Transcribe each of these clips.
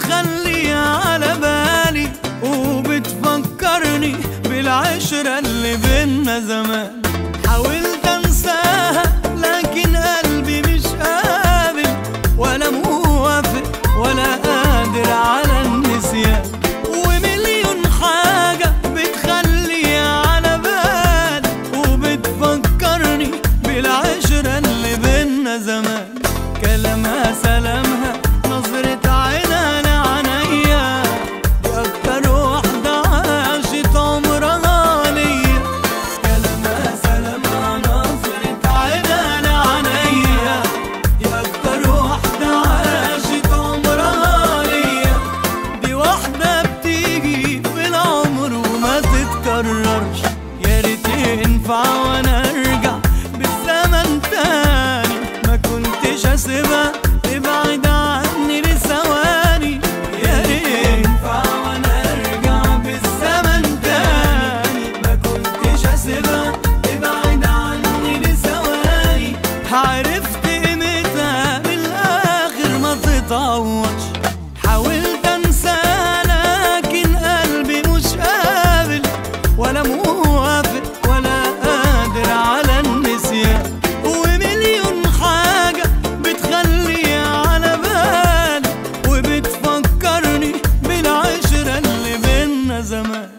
بتخليها على بالي وبتفكرني بالعشرة اللي بينا زمان حاولت انساها لكن قلبي مش قابل ولا موافق ولا قادر على النسيان ومليون حاجة بتخليها على بالي وبتفكرني بالعشرة اللي بينا زمان كلامها سلامها نظرة عينها لعنيا دي أكتر واحدة عاشت عمرها ليا كلامها سلامها نظرة عينها لعنيا دي أكتر واحدة عاشت عمرها ليا دي واحدة بتيجي في العمر وما تتكررش يا ريت ينفع وانا ارجع بالزمن تاني ما كنتش اسيبها تبعد عني لثواني يا ريت ينفع وانا ارجع بالزمن تاني ما كنتش اسيبها تبعد عني لثواني عرفت قيمتها من الاخر ما تتعوضش حاولت انسى لكن قلبي مش قابل ولا موافق ولا قادر على النسيان ومليون حاجة بتخليها على بالي وبتفكرني بالعشرة اللي بينا زمان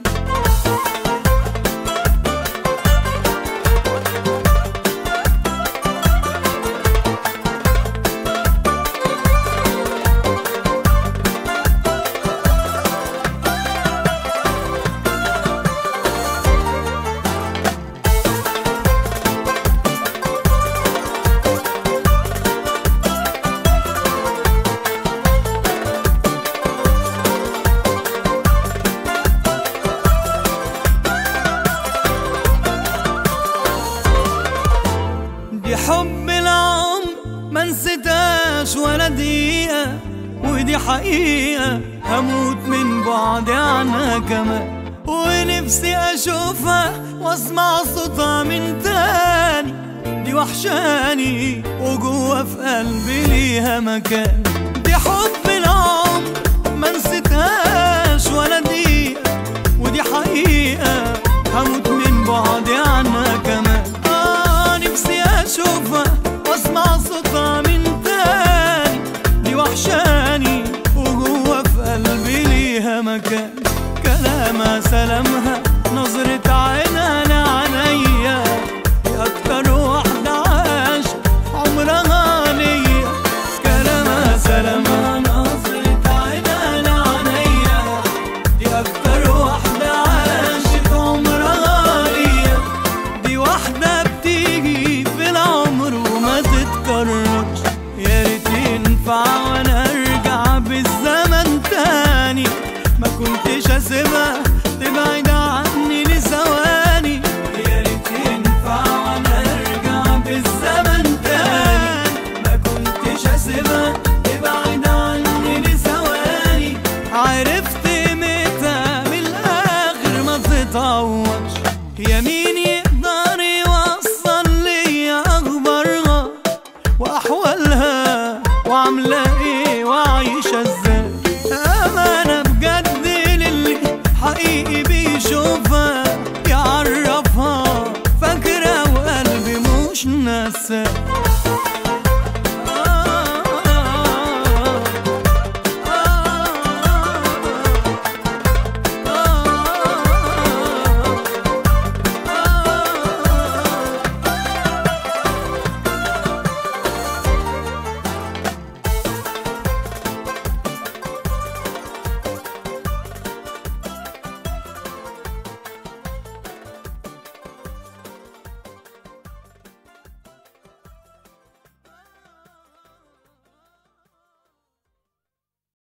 دي حب العمر ما نسيتهاش ولا دقيقة ودي حقيقة هموت من بعد عنها كمان ونفسي أشوفها وأسمع صوتها من تاني دي وحشاني وجوه في قلبي ليها مكان دي حب العمر ما نسيتهاش ولا دقيقة ودي حقيقة هموت من بعد عنها كمان آه نفسي أشوفها وأسمع صوتها من تاني دي وحشاني وجوه في قلبي ليها مكان كلامها سلامها نظرة عينها لعنيا دي أكتر واحدة عاش عمرها ليا كلامها سلامها نظرة عينها لعنيا دي أكتر واحدة عاشت عمرها ليا دي واحدة بتيجي في العمر وما تتكررش يا ريت ينفع وانا ارجع بالزمن تاني ما كنتش اسيبها تبعد عني لثواني يا ريت ينفع وانا ارجع بالزمن تاني ما كنتش اسيبها تبعد عني لثواني عرفت قيمتها من الاخر ما تتعوضش يمين